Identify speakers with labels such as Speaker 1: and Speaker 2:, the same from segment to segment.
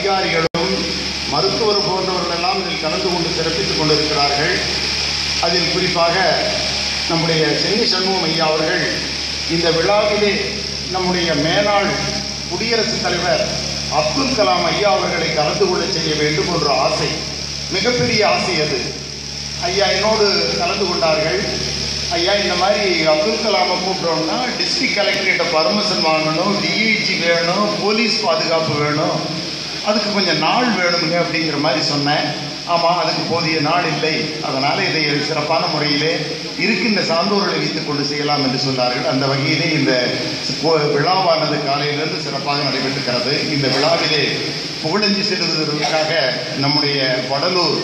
Speaker 1: அதிகாரிகளும் மருத்துவர் போன்றவர்கள் எல்லாம் இதில் கலந்து கொண்டு சிறப்பித்துக் கொண்டிருக்கிறார்கள் அதில் குறிப்பாக நம்முடைய சென்னி சண்முகம் ஐயா அவர்கள் இந்த விழாவிலே நம்முடைய மேனாள் குடியரசுத் தலைவர் அப்துல் கலாம் ஐயா அவர்களை கலந்து கொள்ள செய்ய வேண்டும் என்ற ஆசை மிகப்பெரிய ஆசை அது ஐயா என்னோடு கலந்து கொண்டார்கள் ஐயா இந்த மாதிரி அப்துல் கலாமை கூப்பிட்டோம்னா டிஸ்ட்ரிக்ட் கலெக்டர்கிட்ட பர்மிஷன் வாங்கணும் டிஐஜி வேணும் போலீஸ் பாதுகாப்பு வேணும் அதுக்கு கொஞ்சம் நாள் வேணுங்க அப்படிங்கிற மாதிரி சொன்னேன் ஆமாம் அதுக்கு போதிய நாள் இல்லை அதனால் இதை சிறப்பான முறையிலே இருக்கின்ற சான்றோர்களை வைத்துக் கொண்டு செய்யலாம் என்று சொன்னார்கள் அந்த வகையிலே இந்த கோ- விழாவானது காலையிலிருந்து சிறப்பாக நடைபெற்றுகிறது இந்த விழாவிலே புகழஞ்சி செலுத்துவதற்காக நம்முடைய வடலூர்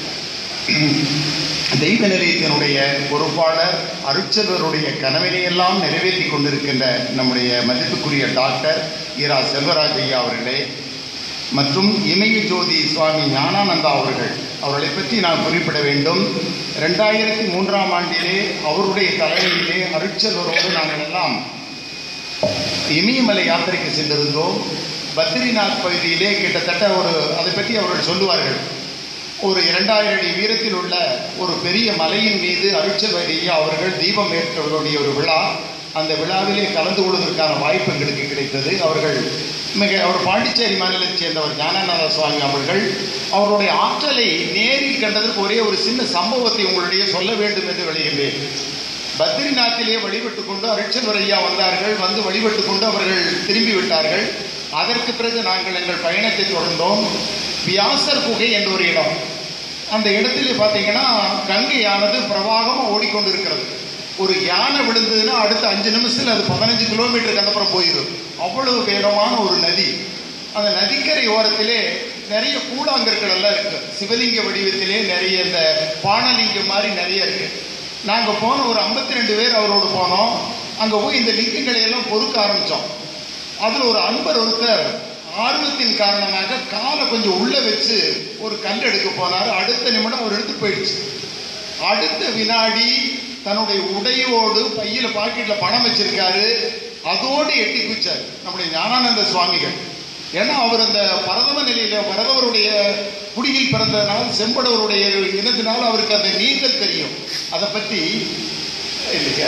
Speaker 1: தெய்வ நிலையத்தினுடைய பொறுப்பாளர் அருட்செல்வருடைய கனவினையெல்லாம் நிறைவேற்றி கொண்டிருக்கின்ற நம்முடைய மதிப்புக்குரிய டாக்டர் இரா செல்வராஜ் ஐயா அவர்களே மற்றும் இமய ஜோதி சுவாமி ஞானானந்தா அவர்கள் அவர்களை பற்றி நான் குறிப்பிட வேண்டும் ரெண்டாயிரத்தி மூன்றாம் ஆண்டிலே அவருடைய தலைமையிலே அருட்செல்வரோடு நாங்கள் எல்லாம் இமயமலை யாத்திரைக்கு சென்றிருந்தோம் பத்ரிநாத் பகுதியிலே கிட்டத்தட்ட ஒரு அதை பற்றி அவர்கள் சொல்லுவார்கள் ஒரு இரண்டாயிரம் அடி உயரத்தில் உள்ள ஒரு பெரிய மலையின் மீது அருட்செல்வர் ஐயா அவர்கள் தீபம் ஏற்றவர்களுடைய ஒரு விழா அந்த விழாவிலே கலந்து கொள்வதற்கான வாய்ப்பு எங்களுக்கு கிடைத்தது அவர்கள் மிக அவர் பாண்டிச்சேரி மாநிலத்தைச் சேர்ந்தவர் ஞானநாத சுவாமி அவர்கள் அவருடைய ஆற்றலை நேரில் கண்டதற்கு ஒரே ஒரு சின்ன சம்பவத்தை உங்களிடையே சொல்ல வேண்டும் என்று விளைகின்றேன் பத்ரிநாத்திலே வழிபட்டு கொண்டு அருட்செல்வர் ஐயா வந்தார்கள் வந்து வழிபட்டு கொண்டு அவர்கள் திரும்பி விட்டார்கள் அதற்கு பிறகு நாங்கள் எங்கள் பயணத்தை தொடர்ந்தோம் வியாசர் குகை என்ற ஒரு இடம் அந்த இடத்திலே பார்த்தீங்கன்னா கங்கையானது பிரவாகமாக ஓடிக்கொண்டிருக்கிறது ஒரு யானை விழுந்ததுன்னா அடுத்த அஞ்சு நிமிஷத்தில் அது பதினஞ்சு கிலோமீட்டருக்கு அந்தப்புறம் போயிடும் அவ்வளவு வேகமான ஒரு நதி அந்த நதிக்கரை ஓரத்திலே நிறைய கூழாங்கற்கள் எல்லாம் இருக்கு சிவலிங்க வடிவத்திலே நிறைய இந்த பானலிங்கம் மாதிரி நிறைய இருக்கு நாங்கள் போன ஒரு ஐம்பத்தி ரெண்டு பேர் அவரோடு போனோம் அங்கே போய் இந்த லிங்கங்களை எல்லாம் பொறுக்க ஆரம்பித்தோம் அதில் ஒரு அன்பர் ஒருத்தர் ஆர்வத்தின் காரணமாக காலை கொஞ்சம் உள்ள வச்சு ஒரு கல் எடுக்க போனார் அடுத்த நிமிடம் அவர் எடுத்து போயிடுச்சு அடுத்த வினாடி தன்னுடைய உடையோடு பையில பாக்கெட்ல பணம் வச்சிருக்காரு அதோடு எட்டி குச்சார் நம்முடைய ஞானானந்த சுவாமிகள் ஏன்னா அவர் அந்த பரதம நிலையில பரதவருடைய குடியில் பிறந்ததனால் செம்படவருடைய இனத்தினால் அவருக்கு அந்த நீந்தல் தெரியும் அதை பற்றி இல்லையா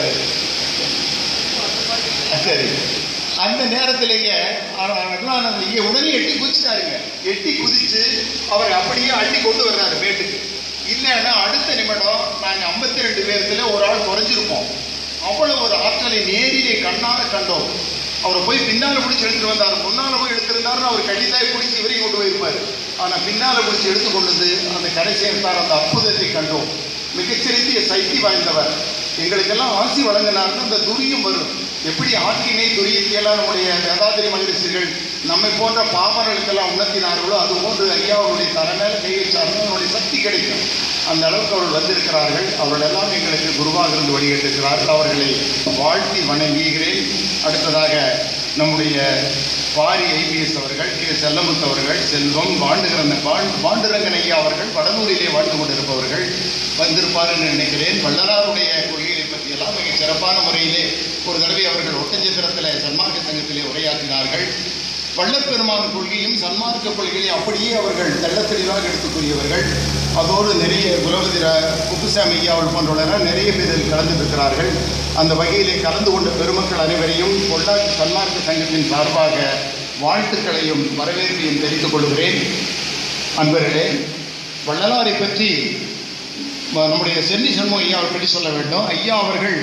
Speaker 1: சரி அந்த நேரத்திலேயே அருணானந்த ஐயா உடனே எட்டி குதிச்சிட்டாருங்க எட்டி குதிச்சு அவரை அப்படியே அள்ளி கொண்டு வர்றாரு மேட்டுக்கு இல்லைன்னா அடுத்த நிமிடம் நாங்க ஐம்பத்தி ரெண்டு பேர்த்துல ஒரு ஆள் குறைஞ்சிருப்போம் அவ்வளவு ஒரு ஆற்றலை நேரிலே கண்ணார கண்டோம் அவரை போய் பின்னால பிடிச்சி எடுத்துட்டு வந்தார் முன்னால போய் எடுத்திருந்தாருன்னு அவர் கடிதாய் பிடிச்சி இவரையும் கொண்டு போயிருப்பாரு ஆனா பின்னால பிடிச்சி எடுத்து கொண்டு வந்து அந்த கடைசி எடுத்தார் அந்த அற்புதத்தை கண்டோம் மிகச்சிறந்திய சக்தி வாய்ந்தவர் எங்களுக்கெல்லாம் ஆசி வழங்கினார்னு அந்த துரியம் வரும் எப்படி ஆக்கினை துரியத்தையெல்லாம் நம்முடைய வேதாதிரி மகரிஷிகள் நம்மை போன்ற பாமரர்களுக்கெல்லாம் உணர்த்தினார்களோ அது போன்று ஐயாவுடைய தலைமையில கை வச்சார்கள் அவருடைய சக்தி கிடைக்கும் அந்த அளவுக்கு அவர்கள் வந்திருக்கிறார்கள் அவர்களெல்லாம் எங்களுக்கு குருவாக இருந்து வழிகட்டிருக்கிறார்கள் அவர்களை வாழ்த்தி வணங்குகிறேன் அடுத்ததாக நம்முடைய பாரி ஐபிஎஸ் அவர்கள் கே செல்லமுத்து அவர்கள் செல்வம் பாண்டுகிறந்த பாண்டு பாண்டுரங்கன் ஐயா அவர்கள் வடலூரிலே வாழ்ந்து கொண்டிருப்பவர்கள் வந்திருப்பார் என்று நினைக்கிறேன் வள்ளலாருடைய கொள்கைகளை பற்றியெல்லாம் மிக சிறப்பான முறையிலே ஒரு தடவை அவர்கள் ஒட்டஞ்சத்திரத்தில் சன்மார்க்க சங்கத்திலே உரையாற்றினார்கள் வள்ளற்பெருமான் கொள்கையும் சன்மார்க்க கொள்கையும் அப்படியே அவர்கள் தெள்ளத் தெளிவாக எடுத்துக் கூறியவர்கள் அதோடு நிறைய குலவதிர குப்புசாமி ஐயா அவர்கள் போன்றவர்கள் நிறைய பேர் இதில் கலந்துருக்கிறார்கள் அந்த வகையிலே கலந்து கொண்ட பெருமக்கள் அனைவரையும் பொள்ளாச்சி சன்மார்க்க சங்கத்தின் சார்பாக வாழ்த்துக்களையும் வரவேற்பையும் தெரிவித்துக் கொள்கிறேன் அன்பர்களே வள்ளலாரை பற்றி ம- நம்முடைய சென்னி சண்முக ஐயா அவர்கள் பற்றி சொல்ல வேண்டும் ஐயா அவர்கள்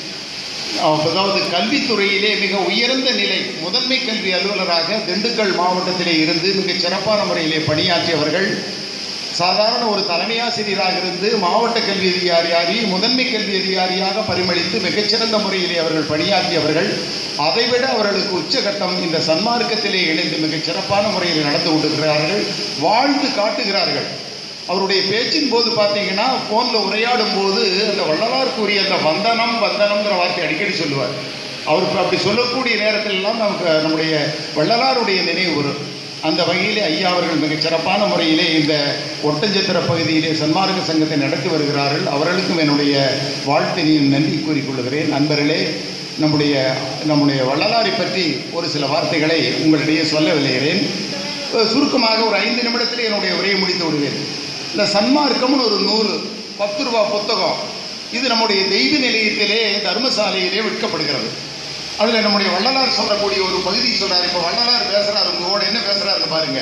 Speaker 1: அதாவது கல்வித்துறையிலே மிக உயர்ந்த நிலை முதன்மை கல்வி அலுவலராக திண்டுக்கல் மாவட்டத்திலே இருந்து மிக சிறப்பான முறையிலே பணியாற்றியவர்கள் சாதாரண ஒரு தலைமை ஆசிரியராக இருந்து மாவட்ட கல்வி அதிகாரி முதன்மை கல்வி அதிகாரியாக பரிமளித்து மிகச்சிறந்த முறையிலே அவர்கள் பணியாற்றியவர்கள் அதைவிட அவர்களுக்கு உச்சகட்டம் இந்த சன்மார்க்கத்திலே இணைந்து மிகச் சிறப்பான முறையில் நடந்து கொண்டிருக்கிறார்கள் வாழ்ந்து காட்டுகிறார்கள் அவருடைய பேச்சின் போது பார்த்தீங்கன்னா ஃபோனில் உரையாடும் போது அந்த வள்ளலார் கூறிய அந்த வந்தனம் வந்தனம்ங்கிற வார்த்தை அடிக்கடி சொல்லுவார் அவருக்கு அப்படி சொல்லக்கூடிய நேரத்தில் எல்லாம் நமக்கு நம்முடைய வள்ளலாருடைய நினைவு வரும் அந்த வகையிலே ஐயா அவர்கள் மிகச் சிறப்பான முறையிலே இந்த ஒட்டஞ்சத்திர பகுதியிலே சன்மார்க்க சங்கத்தை நடத்தி வருகிறார்கள் அவர்களுக்கும் என்னுடைய வாழ்த்தினையும் நன்றி கூறிக்கொள்கிறேன் நண்பர்களே நம்முடைய நம்முடைய வள்ளலாரை பற்றி ஒரு சில வார்த்தைகளை உங்களிடையே சொல்ல விளைகிறேன் அஹ், சுருக்கமாக ஒரு ஐந்து நிமிடத்தில் என்னுடைய உரையை முடித்து விடுவேன் இந்த சன்மார்க்கம்னு ஒரு நூல் பத்து ரூபா புத்தகம் இது நம்முடைய தெய்வ நிலையத்திலே தர்மசாலையிலே விற்கப்படுகிறது அதில் நம்முடைய வள்ளலார் சொல்லக்கூடிய ஒரு பகுதி சொல்றாரு இப்போ வள்ளலார் பேசுறாரு உங்களோட என்ன பேசுறாருன்னு பாருங்க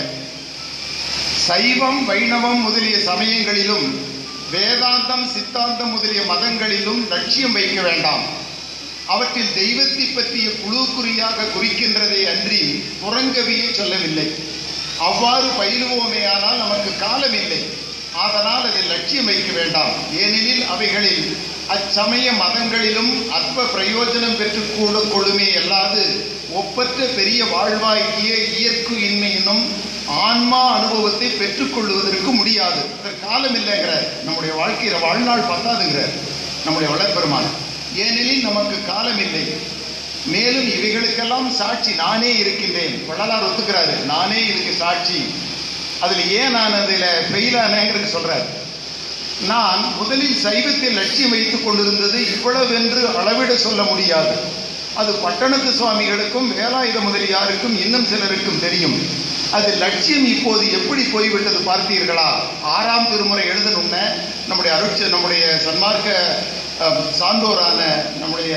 Speaker 1: சைவம் வைணவம் முதலிய சமயங்களிலும் வேதாந்தம் சித்தாந்தம் முதலிய மதங்களிலும் லட்சியம் வைக்க வேண்டாம் அவற்றில் தெய்வத்தை பற்றிய குழு குறியாக குறிக்கின்றதை அன்றி புறங்கவியே சொல்லவில்லை அவ்வாறு பயிலுவோமேயானால் நமக்கு காலம் இல்லை ஆதலால் அதில் லட்சியம் வைக்க வேண்டாம் ஏனெனில் அவைகளில் அச்சமய மதங்களிலும் அற்ப பிரயோஜனம் பெற்றுக் கூட கொள்ளுமே அல்லாது ஒப்பற்ற பெரிய வாழ்வாக்கிய இயற்கு இன்மையினும் ஆன்மா அனுபவத்தை பெற்றுக்கொள்வதற்கு முடியாது அதற்கு காலம் இல்லைங்கிறார் நம்முடைய வாழ்க்கையில வாழ்நாள் பத்தாதுங்கிறார் நம்முடைய வளர்பெருமான் ஏனெனில் நமக்கு காலம் இல்லை மேலும் இவைகளுக்கெல்லாம் சாட்சி நானே இருக்கின்றேன் வள்ளலார் ஒத்துக்கிறாரு நானே இதுக்கு சாட்சி அதுல ஏன் நான் அதுல ஃபெயில் ஆனேங்கிறது சொல்றாரு நான் முதலில் சைவத்தில் லட்சியம் வைத்துக் கொண்டிருந்தது இவ்வளவென்று அளவிட சொல்ல முடியாது அது பட்டணத்து சுவாமிகளுக்கும் வேலாயுத முதலியாருக்கும் இன்னும் சிலருக்கும் தெரியும் அது லட்சியம் இப்போது எப்படி போய்விட்டது பார்த்தீர்களா ஆறாம் திருமுறை எழுதணும்ன நம்முடைய அருட்ச நம்முடைய சன்மார்க்க அஹ், சான்றோரான நம்முடைய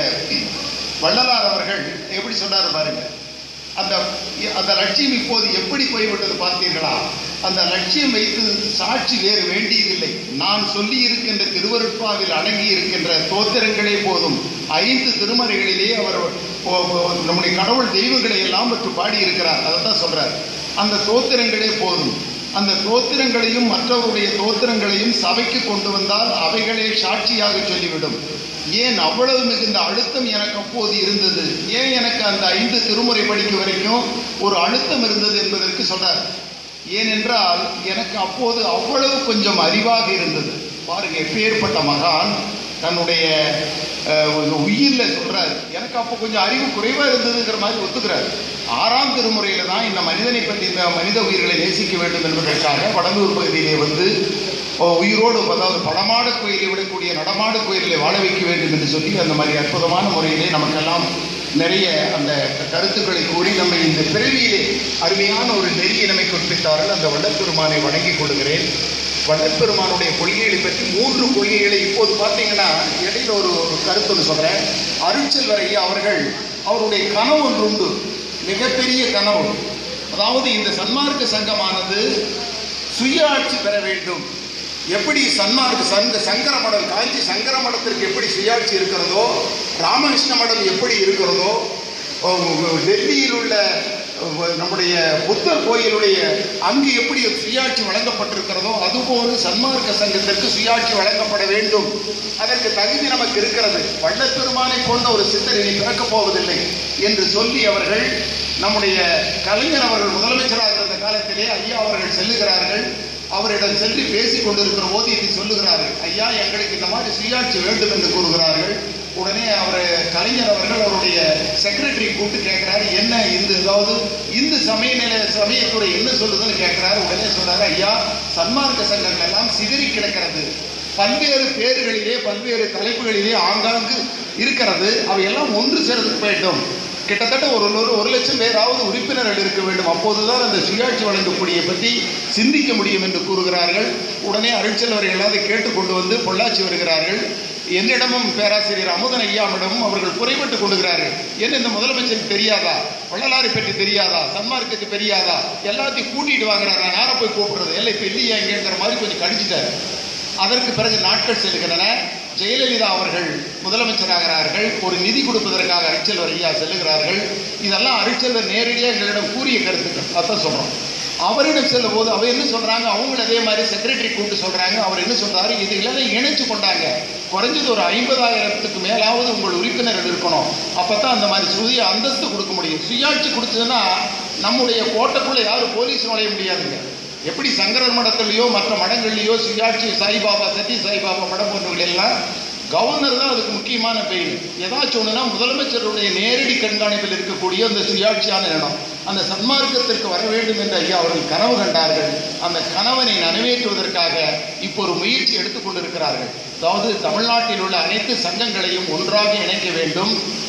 Speaker 1: வள்ளலார் அவர்கள் எப்படி சொன்னார் பாருங்க அந்த அந்த லட்சியம் இப்போது எப்படி போய்விட்டது பார்த்தீர்களா அந்த லட்சியம் வைத்து சாட்சி வேறு வேண்டியதில்லை நான் சொல்லி இருக்கின்ற திருவருட்பாவில் அடங்கி இருக்கின்ற தோத்திரங்களே போதும் ஐந்து திருமறைகளிலே அவர் ஓ- ஓ- நம்முடைய கடவுள் தெய்வங்களை எல்லாம் பற்றி பாடி இருக்கிறார் அதை தான் சொல்றார் அந்த தோத்திரங்களே போதும் அந்த தோத்திரங்களையும் மற்றவருடைய தோத்திரங்களையும் சபைக்கு கொண்டு வந்தால் அவைகளே சாட்சியாக சொல்லிவிடும் ஏன் அவ்வளவு மிகுந்த அழுத்தம் எனக்கு அப்போது இருந்தது ஏன் எனக்கு அந்த ஐந்து திருமுறை படிக்க வரைக்கும் ஒரு அழுத்தம் இருந்தது என்பதற்கு சொல்றார் ஏனென்றால் எனக்கு அப்போது அவ்வளவு கொஞ்சம் அறிவாக இருந்தது பாருங்க எப்பேற்பட்ட மகான் தன்னுடைய அஹ், ஒரு உயிர்ல சொல்றாரு எனக்கு அப்போ கொஞ்சம் அறிவு குறைவா இருந்ததுங்கிற மாதிரி ஒத்துக்கிறார் ஆறாம் திருமுறையில தான் இந்த மனிதனை பற்றி இந்த மனித உயிர்களை நேசிக்க வேண்டும் என்பதற்காக வடலூர் பகுதியிலே வந்து ஓ, உயிரோடு அதாவது படமாடு கோயிலை விடக்கூடிய நடமாடு கோயிலை வாழ வைக்க வேண்டும் என்று சொல்லி அந்த மாதிரி அற்புதமான முறையிலே நமக்கெல்லாம் நிறைய அந்த கருத்துக்களை கூறி நம்ம இந்த பிறவியிலே அருமையான ஒரு நெறியை நம்மை குறிப்பிட்டார்கள் அந்த வள்ளப்பெருமானை வணங்கிக் கொள்கிறேன் வள்ளப்பெருமானுடைய கொள்கைகளை பற்றி மூன்று கொள்கைகளை இப்போது பார்த்தீங்கன்னா இடையில ஒரு ஒரு கருத்து ஒன்று சொல்றேன் அருட்செல்வர் ஐயா அவர்கள் அவருடைய கனவு ஒன்று உண்டு மிகப்பெரிய கனவு அதாவது இந்த சன்மார்க்க சங்கமானது சுய ஆட்சி பெற வேண்டும் எப்படி சன்மார்க்க சங்க சங்கர மடம் காஞ்சி சங்கர மடத்திற்கு எப்படி சுயாட்சி இருக்கிறதோ ராமகிருஷ்ண மடம் எப்படி இருக்கிறதோ ஓ, டெல்லியில் உள்ள ஓ, நம்முடைய புத்தர் கோயிலுடைய அங்கு எப்படி சுயாட்சி வழங்கப்பட்டிருக்கிறதோ அதுபோல சன்மார்க்க சங்கத்திற்கு சுயாட்சி வழங்கப்பட வேண்டும் அதற்கு தகுதி நமக்கு இருக்கிறது வள்ளப்பெருமானை போன்ற ஒரு சித்தர் இனி பிறக்கப் போவதில்லை என்று சொல்லி அவர்கள் நம்முடைய கலைஞர் அவர்கள் முதலமைச்சராக இருந்த காலத்திலே ஐயா அவர்கள் செல்லுகிறார்கள் அவரிடம் சென்று பேசிக் கொண்டிருக்கிற போது இதை சொல்லுகிறார்கள் ஐயா எங்களுக்கு இந்த மாதிரி சுயாட்சி வேண்டும் என்று கூறுகிறார்கள் உடனே அவர் கலைஞர் அவர்கள் அவருடைய செக்ரட்டரி கூப்பிட்டு கேட்கிறாரு என்ன இந்த ஏதாவது இந்து சமய நிலை சமயத்துறை என்ன சொல்லுதுன்னு கேட்கிறாரு உடனே சொல்றாரு ஐயா சன்மார்க்க சங்கங்கள் எல்லாம் சிதறி கிடக்கிறது பல்வேறு பேர்களிலே பல்வேறு தலைப்புகளிலே ஆங்காங்கு இருக்கிறது அவையெல்லாம் ஒன்று சேர்ந்து வேண்டும் கிட்டத்தட்ட ஒரு ஒரு ஒரு லட்சம் பேராவது உறுப்பினர்கள் இருக்க வேண்டும் அப்போதுதான் அந்த சுயாட்சி வழங்கக்கூடிய பற்றி சிந்திக்க முடியும் என்று கூறுகிறார்கள் உடனே அருட்செல்வர் எல்லாதை கேட்டு கொண்டு வந்து பொள்ளாச்சி வருகிறார்கள் என்னிடமும் பேராசிரியர் அமுதன் ஐயாவிடமும் அவர்கள் குறைபட்டு கொள்கிறார்கள் என்ன இந்த முதலமைச்சருக்கு தெரியாதா வள்ளலாரை பற்றி தெரியாதா சன்மார்க்கத்துக்கு தெரியாதா எல்லாத்தையும் கூட்டிட்டு வாங்குறாரு நான் யாரை போய் கூப்பிடுறது எல்லாம் இப்போ இல்லையா இங்கேங்கிற மாதிரி கொஞ்சம் கடிச்சிட்டாரு அதற்கு பிறகு நாட்கள் செல்கின்றன ஜெயலலிதா அவர்கள் முதலமைச்சராகிறார்கள் ஒரு நிதி கொடுப்பதற்காக அரிச்சல்வர் ஐயா செல்லுகிறார்கள் இதெல்லாம் அரிச்சல்வர் நேரடியாக எங்களிடம் கூறிய கருத்துக்கள் அதான் சொல்றோம் அவரிடம் செல்லும் போது அவர் என்ன சொல்றாங்க அவங்களும் அதே மாதிரி செக்ரட்டரி கூப்பிட்டு சொல்றாங்க அவர் என்ன சொல்றாரு இது எல்லாத்தையும் இணைச்சு கொண்டாங்க குறைஞ்சது ஒரு ஐம்பதாயிரத்துக்கு மேலாவது உங்கள் உறுப்பினர்கள் இருக்கணும் அப்பதான் அந்த மாதிரி சுய அந்தஸ்து கொடுக்க முடியும் சுயாட்சி கொடுத்ததுன்னா நம்முடைய கோட்டைக்குள்ள யாரும் போலீஸ் நுழைய முடியாதுங்க எப்படி சங்கரர் மடத்துலையோ மற்ற மடங்கள்லையோ சுயாட்சி சாய்பாபா சத்ய சாய்பாபா மடம் போன்றவர்கள் எல்லாம் கவர்னர் தான் அதுக்கு முக்கியமான பெயர் ஏதாச்சும் ஒண்ணுனா முதலமைச்சருடைய நேரடி கண்காணிப்பில் இருக்கக்கூடிய அந்த சுயாட்சியான இடம் அந்த சன்மார்க்கத்திற்கு வர வேண்டும் என்று ஐயா அவர்கள் கனவு கண்டார்கள் அந்த கனவனை நிறைவேற்றுவதற்காக இப்போ ஒரு முயற்சி எடுத்துக் கொண்டிருக்கிறார்கள் அதாவது தமிழ்நாட்டில் உள்ள அனைத்து சங்கங்களையும் ஒன்றாக இணைக்க வேண்டும்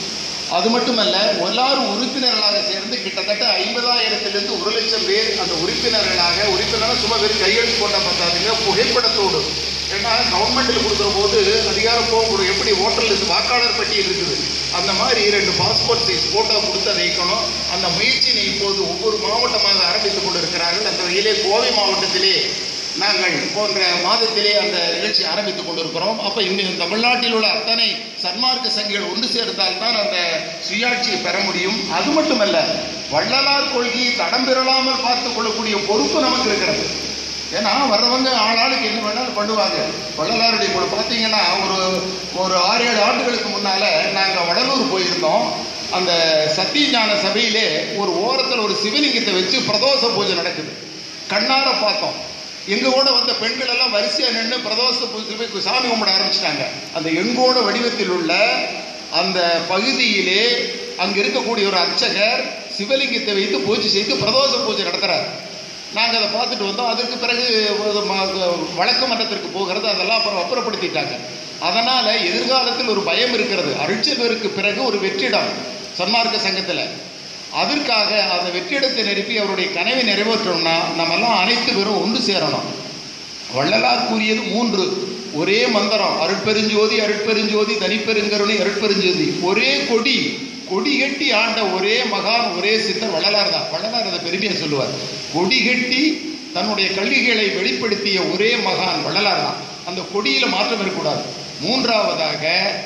Speaker 1: அது மட்டுமல்ல எல்லாரும் உறுப்பினர்களாக சேர்ந்து கிட்டத்தட்ட ஐம்பதாயிரத்திலிருந்து ஒரு லட்சம் பேர் அந்த உறுப்பினர்களாக உறுப்பினராக சும்மா வெறும் கையெழுத்து போட்ட பார்த்தாதுங்க புகைப்படத்தோடு ஏன்னா கவர்மெண்ட்டில் கொடுக்குற போது அதிகாரப்பூர்வம் எப்படி ஓட்டர் லிஸ்ட் வாக்காளர் பட்டியல் இருக்குது அந்த மாதிரி ரெண்டு பாஸ்போர்ட் சைஸ் போட்டோ கொடுத்து அதை வைக்கணும் அந்த முயற்சியினை இப்போது ஒவ்வொரு மாவட்டமாக ஆரம்பித்துக் கொண்டிருக்கிறார்கள் அந்த வகையிலே கோவை மாவட்டத்திலே நாங்கள் போன்ற மாதத்திலே அந்த நிகழ்ச்சி ஆரம்பித்துக் கொண்டிருக்கிறோம் அப்போ இந்த தமிழ்நாட்டில் உள்ள அத்தனை சன்மார்க்க சங்கிகள் ஒன்று சேர்ந்தால் தான் அந்த சுயாட்சியை பெற முடியும் அது மட்டுமல்ல வள்ளலார் கொள்கையை தடம் பெறலாமல் பார்த்துக் கொள்ளக்கூடிய பொறுப்பு நமக்கு இருக்கிறது ஏன்னா வர்றவங்க ஆளாளுக்கு என்ன வேணாலும் பண்ணுவாங்க வள்ளலாருடைய கூட பார்த்தீங்கன்னா ஒரு ஒரு ஆறு ஏழு ஆண்டுகளுக்கு முன்னால நாங்கள் வடலூர் போயிருந்தோம் அந்த சத்தியஞான சபையிலே ஒரு ஓரத்தில் ஒரு சிவலிங்கத்தை வச்சு பிரதோஷ பூஜை நடக்குது கண்ணார பார்த்தோம் எங்க கூட வந்த பெண்கள் எல்லாம் வரிசையா நின்று பிரதோஷ பூஜையில் போய் சாமி கும்பிட ஆரம்பிச்சிட்டாங்க அந்த எங்கோட வடிவத்தில் உள்ள அந்த பகுதியிலே அங்க இருக்கக்கூடிய ஒரு அர்ச்சகர் சிவலிங்கத்தை வைத்து பூஜை செய்து பிரதோஷ பூஜை நடத்துறார் நாங்கள் அதை பார்த்துட்டு வந்தோம் அதற்கு பிறகு ஒரு ம- வழக்கு மன்றத்திற்கு போகிறது அதெல்லாம் அப்புறம் அப்புறப்படுத்திட்டாங்க அதனால எதிர்காலத்தில் ஒரு பயம் இருக்கிறது அருட்செல்வருக்கு பிறகு ஒரு வெற்றிடம் சன்மார்க்க சங்கத்தில் அதற்காக அந்த வெற்றிடத்தை நிரப்பி அவருடைய கனவை நிறைவேற்றணும்னா நம்ம எல்லாம் அனைத்து பேரும் ஒன்று சேரணும் வள்ளலார் கூறியது மூன்று ஒரே மந்திரம் அருட்பெருஞ்சோதி அருட்பெருஞ்சோதி தனிப்பெருங்கருணை அருட்பெருஞ்சோதி ஒரே கொடி கொடி கட்டி ஆண்ட ஒரே மகான் ஒரே சித்தர் வள்ளலார் தான் வள்ளலார் அதை பெருமையா சொல்லுவார் கொடி கட்டி தன்னுடைய கல்விகளை வெளிப்படுத்திய ஒரே மகான் வள்ளலார் தான் அந்த கொடியில மாற்றம் இருக்கக்கூடாது மூன்றாவதாக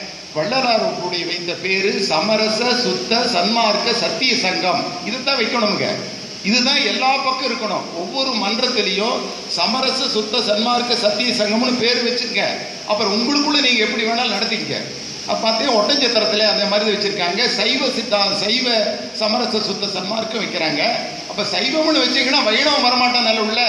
Speaker 1: வள்ளலாருடைய வைத்த பேரு சமரச சுத்த சன்மார்க்க சத்திய சங்கம் இதுதான் வைக்கணுங்க இதுதான் எல்லா பக்கம் இருக்கணும் ஒவ்வொரு மன்றத்திலையும் சமரச சுத்த சன்மார்க்க சத்திய சங்கம்னு பேர் வச்சுங்க அப்புறம் உங்களுக்குள்ள நீங்க எப்படி வேணாலும் நடத்திக்க அப்ப பார்த்தீங்கன்னா ஒட்டஞ்சத்திரத்துல அந்த மாதிரி வச்சிருக்காங்க சைவ சித்தா சைவ சமரச சுத்த சன்மார்க்கம் வைக்கிறாங்க அப்ப சைவம்னு வச்சீங்கன்னா வைணவம் வரமாட்டான் நல்ல உள்ள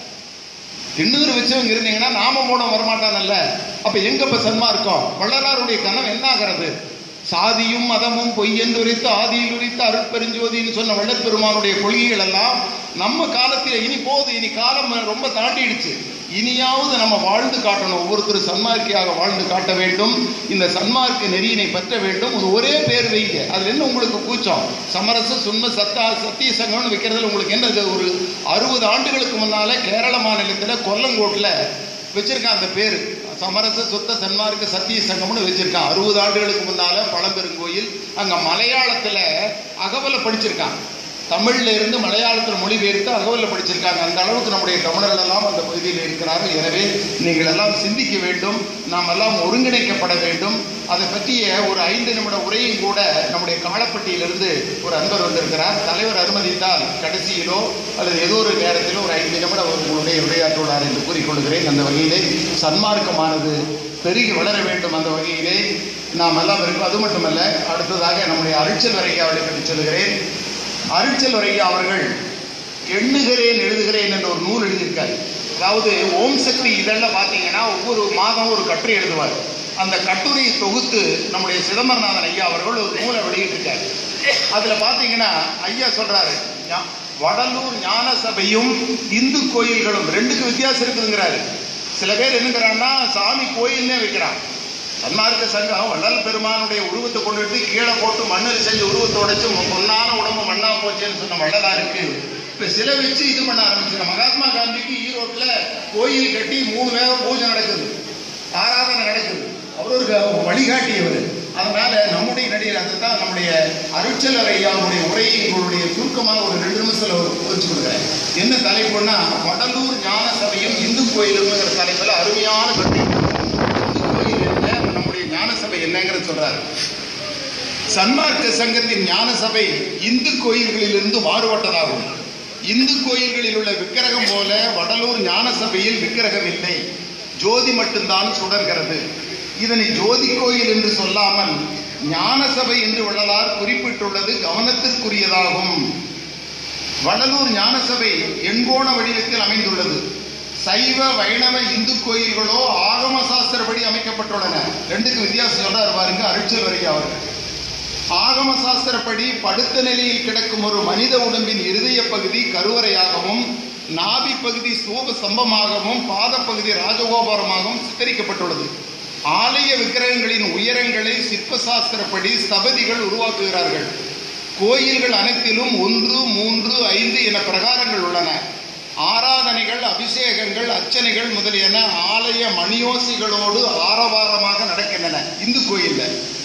Speaker 1: திண்ணூறு வச்சவங்க இருந்தீங்கன்னா நாம போன வரமாட்டானல்ல அப்ப எங்க இப்ப சன்மார்க்கம் வள்ளலாருடைய கனவு என்ன ஆகிறது சாதியும் மதமும் பொய்யென்று உரைத்து ஆதியில் உரைத்து அருட்பெருஞ்சோதின்னு சொன்ன வள்ளல் பெருமானுடைய கொள்கைகள் எல்லாம் நம்ம காலத்தில் இனி போகுது இனி காலம் ரொம்ப தாண்டிடுச்சு இனியாவது நம்ம வாழ்ந்து காட்டணும் ஒவ்வொருத்தரும் சன்மார்க்கியாக வாழ்ந்து காட்ட வேண்டும் இந்த சன்மார்க்க நெறியினை பற்ற வேண்டும் ஒரு ஒரே பேர் வைங்க அதுல என்ன உங்களுக்கு கூச்சம் சமரச சுன்ம சத்தா சத்திய சங்கம்னு வைக்கிறதுல உங்களுக்கு என்ன இது ஒரு அறுபது ஆண்டுகளுக்கு முன்னால கேரள மாநிலத்துல கொல்லங்கோட்டில் வச்சிருக்கான் அந்த பேர் சமரச சுத்த சன்மார்க்க சத்திய சங்கம்னு வச்சிருக்கான் அறுபது ஆண்டுகளுக்கு முன்னால பழம்பெருங்கோயில் அங்க மலையாளத்துல அகவலை படிச்சிருக்கான் தமிழ்ல இருந்து மலையாளத்தில் மொழிபெயர்த்து அகவலில் படிச்சிருக்காங்க அந்த அளவுக்கு நம்முடைய தமிழர்கள் எல்லாம் அந்த பகுதியில் இருக்கிறார்கள் எனவே நீங்கள் எல்லாம் சிந்திக்க வேண்டும் நாம் எல்லாம் ஒருங்கிணைக்கப்பட வேண்டும் அதை பற்றிய ஒரு ஐந்து நிமிட உரையும் கூட நம்முடைய காலப்பட்டியிலிருந்து ஒரு அன்பர் வந்திருக்கிறார் தலைவர் அனுமதித்தால் கடைசியிலோ அல்லது ஏதோ ஒரு நேரத்திலோ ஒரு ஐந்து நிமிடம் அவர் உங்களுடைய உரையாற்றுள்ளார் என்று கூறிக்கொள்கிறேன் அந்த வகையிலே சன்மார்க்கமானது பெருகி வளர வேண்டும் அந்த வகையிலே நாம் எல்லாம் இருக்கும் அது மட்டுமல்ல அடுத்ததாக நம்முடைய அருட்சல் வரையாவளை பற்றி சொல்கிறேன் அருட்சல் வரையா அவர்கள் எண்ணுகிறேன் எழுதுகிறேன் என்ற ஒரு நூல் எழுதியிருக்காரு அதாவது ஓம் சக்தி இதெல்லாம் பார்த்தீங்கன்னா ஒவ்வொரு மாதம் ஒரு கட்டுரை எழுதுவார் அந்த கட்டுரையை தொகுத்து நம்முடைய சிதம்பரநாதன் ஐயா அவர்கள் ஒரு நூலை வெளியிட்டிருக்காரு அதில் பார்த்தீங்கன்னா ஐயா சொல்றாரு ஞா- வடலூர் ஞான சபையும் இந்து கோயில்களும் ரெண்டுக்கு வித்தியாசம் இருக்குதுங்கிறாரு சில பேர் என்னங்கிறான்னா சாமி கோயில்னே வைக்கிறான் சன்மார்க்க சங்கம் வள்ளல் பெருமானுடைய உருவத்தை கொண்டு எடுத்து கீழே போட்டு மண்ணில் செஞ்ச உருவத்தை உடைச்சு உன் பொன்னான உடம்பு மண்ணா போச்சேன்னு சொன்ன வள்ளலாருக்கு இப்ப சிலை வச்சு இது பண்ண ஆரம்பிச்சிருக்க மகாத்மா காந்திக்கு ஈரோட்ல கோயில் கட்டி மூணு வேகம் பூஜை நடக்குது ஆராதனை நடக்குது அவர் ஒரு க- வழிகாட்டியவர் அதனால நம்முடைய நடிகர் அதுதான் நம்முடைய அருட்சலர் ஐயாவுடைய உரையை உங்களுடைய சுருக்கமாக ஒரு ரெண்டு நிமிஷத்துல ஒரு குறிச்சு கொடுக்குறேன் என்ன தலைப்புன்னா வடலூர் ஞான சபையும் இந்து கோயிலுங்கிற தலைப்புல அருமையான கட்டுரை இந்து கோயில் என்ன நம்முடைய ஞான சபை என்னங்கிறத சொல்றாரு சன்மார்க்க சங்கத்தின் ஞான சபை இந்து கோயில்களிலிருந்து மாறுபட்டதாகும் இந்து கோயில்களில் உள்ள விக்கிரகம் போல வடலூர் ஞான சபையில் விக்கிரகம் இல்லை ஜோதி மட்டும்தான் சுடர்கிறது இதனை ஜோதி கோயில் என்று சொல்லாமல் ஞான சபை என்று வள்ளலார் குறிப்பிட்டுள்ளது கவனத்திற்குரியதாகும் வடலூர் ஞான சபை எண்கோண வடிவத்தில் அமைந்துள்ளது சைவ வைணவ இந்து கோயில்களோ ஆகம சாஸ்திரப்படி அமைக்கப்பட்டுள்ளன ரெண்டுக்கு வித்தியாசம் சொல்றாரு பாருங்க அருட்சல் வரைக்கும் அவர்கள் ஆகம சாஸ்திரப்படி படுத்த நிலையில் கிடக்கும் ஒரு மனித உடம்பின் இருதய பகுதி கருவறையாகவும் நாபி பகுதி ஸ்தூப ஸ்தம்பமாகவும் பாதப்பகுதி ராஜகோபுரமாகவும் சித்தரிக்கப்பட்டுள்ளது ஆலய விக்கிர விக்கிரகங்களின் உயரங்களை சிற்பசாஸ்திரப்படி ஸ்தபதிகள் உருவாக்குகிறார்கள் கோயில்கள் அனைத்திலும் ஒன்று மூன்று ஐந்து என பிரகாரங்கள் உள்ளன ஆராதனைகள் அபிஷேகங்கள் அர்ச்சனைகள் முதலியன ஆலய மணியோசிகளோடு ஆரவாரமாக நடக்கின்றன இந்து கோயில்ல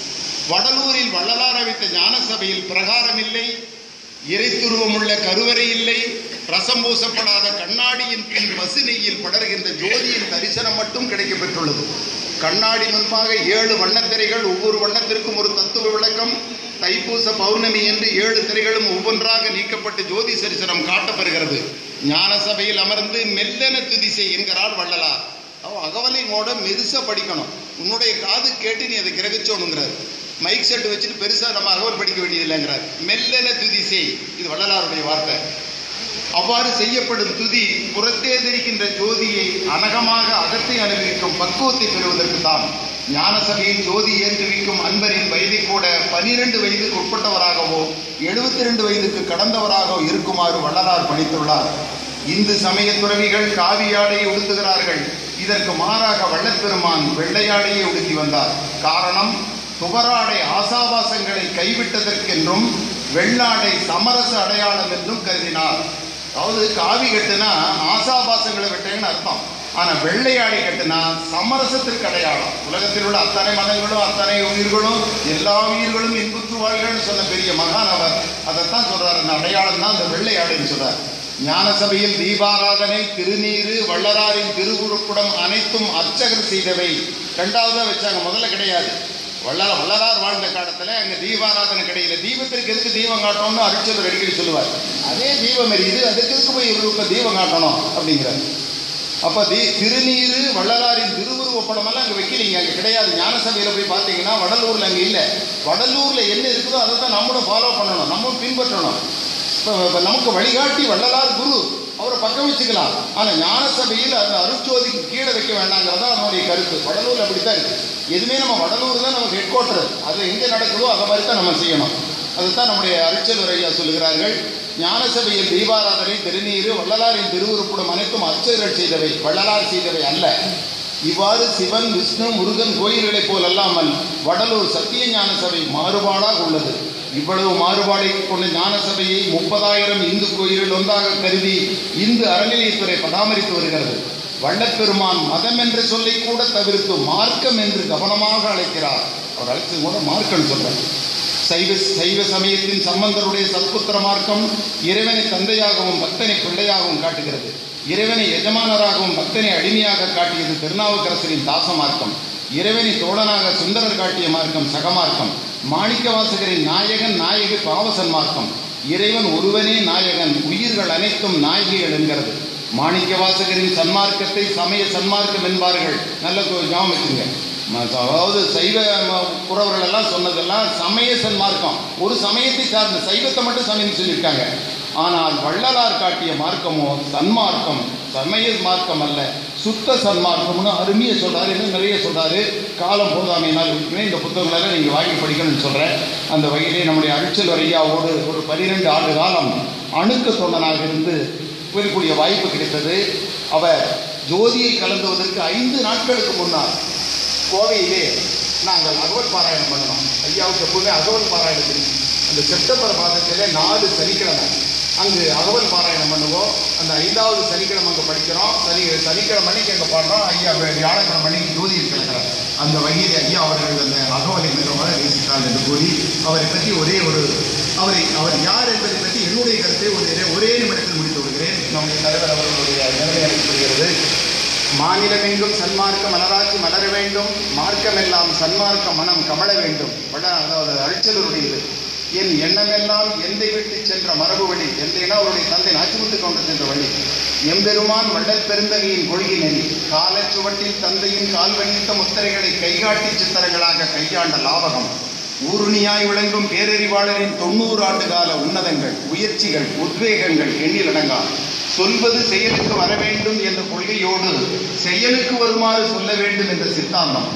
Speaker 1: வடலூரில் வள்ளலார் வைத்த ஞான சபையில் பிரகாரம் இல்லை இறைத்துருவமுள்ள கருவறை இல்லை ரசம் பூசப்படாத கண்ணாடியின் பின் பசுநெய்யில் படர்கின்ற ஜோதியின் தரிசனம் மட்டும் கிடைக்கப் பெற்றுள்ளது கண்ணாடி முன்பாக ஏழு வண்ணத்திரைகள் ஒவ்வொரு வண்ணத்திற்கும் ஒரு தத்துவ விளக்கம் தைப்பூச பௌர்ணமி என்று ஏழு திரைகளும் ஒவ்வொன்றாக நீக்கப்பட்டு ஜோதி தரிசனம் காட்டப்பெறுகிறது ஞான சபையில் அமர்ந்து மெல்லென துதிசை என்கிறார் வள்ளலார் அவன் அகவலை மோட மெதுசா படிக்கணும் உன்னுடைய காது கேட்டு நீ அதை கிரகிச்சோனுங்கிறார் மைக் செட் வச்சுட்டு பெருசா நம்ம அகவல் படிக்க வேண்டியதில்லைங்கிறார் மெல்லென துதிசை இது வள்ளலாருடைய வார்த்தை அவ்வாறு செய்யப்படும் துதி புறத்தே தெரிகின்ற ஜோதியை அனகமாக அகத்தை அனுபவிக்கும் பக்குவத்தை பெறுவதற்கு தான் ஞானசபையில் ஜோதி ஏற்றுவிக்கும் அன்பரின் வயதை கூட பனிரெண்டு வயதுக்கு உட்பட்டவராகவோ எழுபத்தி ரெண்டு வயதுக்கு கடந்தவராகவோ இருக்குமாறு வள்ளலார் பணித்துள்ளார் இந்து சமய துறவிகள் காவியாடையை உடுத்துகிறார்கள் இதற்கு மாறாக வள்ளற்பெருமான் வெள்ளையாடையை உடுத்தி வந்தார் காரணம் துவராடை ஆசாபாசங்களை கைவிட்டதற்கென்றும் வெள்ளாடை சமரச அடையாளம் என்றும் கருதினார் அதாவது காவி கட்டுனா ஆசாபாசங்களை விட்டேன்னு அர்த்தம் ஆனா வெள்ளையாடை கட்டுனா சமரசத்திற்கு அடையாளம் உலகத்தில் உள்ள அத்தனை மதங்களும் அத்தனை உயிர்களும் எல்லா உயிர்களும் இன்புற்று வாழ்கள்னு சொன்ன பெரிய மகான் அவர் அதைத்தான் சொல்றாரு அந்த அடையாளம் தான் அந்த வெள்ளையாடைன்னு சொல்றார் ஞான சபையில் தீபாராதனை திருநீரு வள்ளலாரின் திருவுருக்குடம் அனைத்தும் அர்ச்சகர் செய்தவை ரெண்டாவதா வச்சாங்க முதல்ல கிடையாது வள்ளலார் வள்ளலார் வாழ்ந்த காலத்துல அங்க தீபாராதனை கிடையாது தீபத்திற்கு எதுக்கு தீபம் காட்டணும்னு அரிச்சவர் அடிக்கடி சொல்லுவார் அதே தீபம் எரியுது அதுக்கு எதுக்கு போய் இவருக்கு தீபம் காட்டணும் அப்படிங்கிறார் அப்ப தி திருநீரு வள்ளலாரின் திருவுருவ படமெல்லாம் அங்க வைக்கிறீங்க அங்க கிடையாது ஞான சபையில போய் பார்த்தீங்கன்னா வடலூர்ல அங்க இல்ல வடலூர்ல என்ன இருக்குதோ அதை தான் நம்மளும் ஃபாலோ பண்ணணும் நம்மளும் பின்பற்றணும் இப்ப இப்ப நமக்கு வழிகாட்டி வள்ளலார் குரு அவரை பக்கம் வச்சுக்கலாம் ஆனா ஞான சபையில் அந்த அருட்சோதிக்கு கீழே வைக்க வேண்டாங்கிறதா நம்மளுடைய கருத்து வடலூர் அப்படித்தான் இருக்கு எதுவுமே நம்ம வடலூர் தான் நமக்கு ஹெட் குவார்டர் அது எங்க நடக்குதோ அதை மாதிரி தான் நம்ம செய்யணும் அதுதான் நம்முடைய அருட்செல்வர் ஐயா சொல்லுகிறார்கள் ஞான சபையில் தீபாராதனை திருநீரு வள்ளலாரின் திருவுருப்புடம் அனைத்தும் அர்ச்சகர்கள் செய்தவை வள்ளலார் செய்தவை அல்ல இவ்வாறு சிவன் விஷ்ணு முருகன் கோயில்களைப் போல் அல்லாமல் வடலூர் சத்திய ஞான சபை மாறுபாடாக உள்ளது இவ்வளவு மாறுபாடை கொண்ட ஞான சபையை முப்பதாயிரம் இந்து கோயில்கள் ஒன்றாக கருதி இந்து அறநிலையத்துறை பராமரித்து வருகிறது வள்ளப்பெருமான் மதம் என்ற சொல்லை கூட தவிர்த்து மார்க்கம் என்று கவனமாக அழைக்கிறார் அவர் அழைச்சது கூட மார்க்கம் சொல்றார் சைவ சைவ சமயத்தின் சம்பந்தருடைய சத்புத்திர மார்க்கம் இறைவனை தந்தையாகவும் பக்தனை பிள்ளையாகவும் காட்டுகிறது இறைவனை எஜமானராகவும் பக்தனை அடிமையாக காட்டியது திருநாவுக்கரசரின் தாச மார்க்கம் இறைவனை தோழனாக சுந்தரர் காட்டிய மார்க்கம் சகமார்க்கம் மாணிக்கவாசகரின் நாயகன் நாயகி பாவசன் மார்க்கம் இறைவன் ஒருவனே நாயகன் உயிர்கள் அனைத்தும் நாயகிகள் என்கிறது மாணிக்கவாசகரின் சன்மார்க்கத்தை சமய சன்மார்க்கம் என்பார்கள் நல்ல கு- ஞாபகம் வச்சுங்க ம- அதாவது சைவ ம- புறவர்கள் எல்லாம் சொன்னதெல்லாம் சமய சன்மார்க்கம் ஒரு சமயத்தை சார்ந்த சைவத்தை மட்டும் சமயம் சொல்லியிருக்காங்க ஆனால் வள்ளலார் காட்டிய மார்க்கமோ சன்மார்க்கம் சமய மார்க்கம் அல்ல சுத்த சன்மார்க்கம்னு அருமையை சொல்றாரு இன்னும் நிறைய சொல்றாரு காலம் போதாமையினால் இருக்குமே இந்த புத்தகங்களை நீங்க வாங்கி படிக்கணும்னு சொல்றேன் அந்த வகையிலே நம்முடைய அரிச்சல் ஐயாவோடு ஒரு பனிரெண்டு ஆண்டு காலம் அணுக்க தொண்டனாக இருந்து போயிருக்கூடிய வாய்ப்பு கிடைத்தது அவர் ஜோதியை கலந்துவதற்கு ஐந்து நாட்களுக்கு முன்னால் கோவையிலே நாங்கள் அகவல் பாராயணம் பண்ணணும் ஐயாவுக்கு எப்பவுமே அகவல் பாராயணம் தெரியும் அந்த செப்டம்பர் மாதத்திலே நாலு சனிக்கிழமை அங்கு அகவல் பாராயணம் பண்ணுவோம் அந்த ஐந்தாவது சனிக்கிழமை அங்கே படிக்கிறோம் சனி சனிக்கிழமை மணிக்கு அங்கே பாடுறோம் ஐயா வே- வியாழக்கிழமை மணிக்கு ஜோதியில் கிடக்கிறார் அந்த வகையில் ஐயா அவர்கள் அந்த அகவலை மிகவும் நேசித்தார் என்று கூறி அவரை பற்றி ஒரே ஒரு அவரை அவர் யார் என்பதை பற்றி என்னுடைய கருத்தை ஒரு ஒரே நிமிடத்தில் முடித்து விடுகிறேன் நம்முடைய தலைவர் அவர்களுடைய நிலைமை எனக்கு புரிகிறது மாநிலமெங்கும் சன்மார்க்க மலராட்சி மலர வேண்டும் மார்க்கமெல்லாம் சன்மார்க்க மனம் கமழ வேண்டும் வட அதாவது அழிச்சலருடையது என் எண்ணமெல்லாம் எந்தை விட்டு சென்ற மரபு வழி எந்தைனா அவருடைய தந்தை நாச்சிமுத்து கொண்டு சென்ற வழி எம்பெருமான் வள்ளல் பெருந்தகையின் கொள்கை நெறி காலச்சுவட்டில் தந்தையின் கால்வணித்த முத்திரைகளை கைகாட்டி சித்திரங்களாக கையாண்ட லாவகம் ஊருணியாய் விளங்கும் பேரறிவாளரின் தொண்ணூறு ஆண்டு கால உன்னதங்கள் முயற்சிகள் உத்வேகங்கள் எண்ணிலடங்கா சொல்வது செயலுக்கு வர வேண்டும் என்ற கொள்கையோடு செயலுக்கு வருமாறு சொல்ல வேண்டும் என்ற சித்தாந்தம்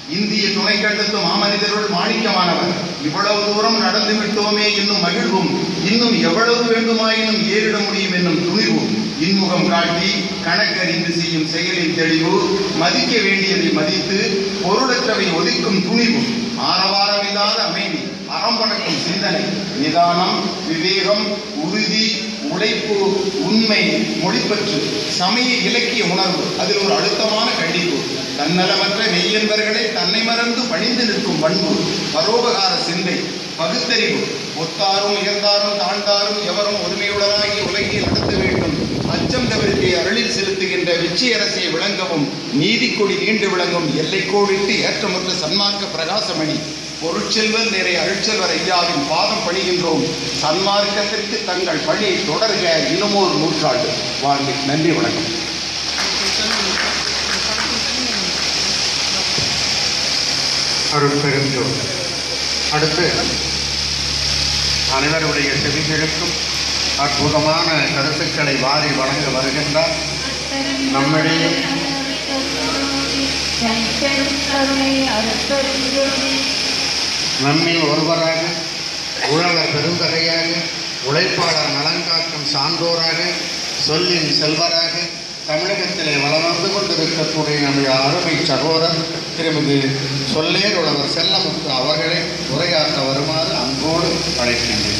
Speaker 1: இந்திய துணைக்கண்டத்து மாமனிதருள் மாணிக்கமானவர் இவ்வளவு தூரம் நடந்து விட்டோமே என்னும் மகிழ்வும் இன்னும் எவ்வளவு வேண்டுமாயினும் ஏறிட முடியும் என்னும் துணிவும் இன்முகம் காட்டி கணக்கறிந்து செய்யும் செயலின் தெளிவு மதிக்க வேண்டியதை மதித்து பொருளற்றவை ஒதுக்கும் துணிவும் ஆரவாரமில்லாத அமைதி அறம்படக்கும் சிந்தனை நிதானம் விவேகம் உறுதி உழைப்பு உண்மை மொழிப்பற்று சமய இலக்கிய உணர்வு அதில் ஒரு அழுத்தமான கண்டிப்பு தன்னலமற்ற மெய்யன்பர்களை தன்னை மறந்து பணிந்து நிற்கும் பண்பு பரோபகார சிந்தை பகுத்தறிவு ஒத்தாரும் உயர்ந்தாரும் தாழ்ந்தாரும் எவரும் ஒருமையுடனாகி உலகை நடத்த வேண்டும் அச்சம் தவிர்த்து அருளில் செலுத்துகின்ற வெற்றி அரசை விளங்கவும் நீதிக்கொடி நீண்டு விளங்கும் எல்லைக்கோடிட்டு ஏற்றமுற்ற சன்மார்க்க பிரகாசமணி பொருட்செல்வர் நிறை அருட்செல்வர் ஐயாவின் பாதம் பணிகின்றோம் சன்மார்க்கத்திற்கு தங்கள் பணியை தொடர்க இன்னுமோர் நூற்றாண்டு வாழ்ந்து நன்றி வணக்கம்
Speaker 2: அருட்பெருஞ்சோர் அடுத்து அனைவருடைய செவிகளுக்கும் அற்புதமான கருத்துக்களை வாரி வழங்க வருகின்றார் நம்மிடையே நம்மில் ஒருவராக உழவர் பெருந்தகையாக உழைப்பாளர் நலங்காக்கும் சான்றோராக சொல்லின் செல்வராக தமிழகத்திலே வளம் வந்து கொண்டிருக்கக்கூடிய நம்முடைய அருமை சகோதரர் திருமதி சொல்லேர் உழவர் செல்லமுத்து அவர்களை உரையாற்ற வருமாறு அன்போடு அழைக்கின்றேன்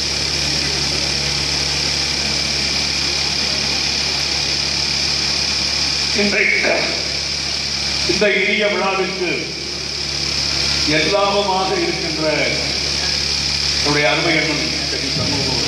Speaker 3: இன்றைக்கு இந்த இனிய விழாவிற்கு எல்லாமுமாக இருக்கின்ற நம்முடைய அருமை என்னும் சமூக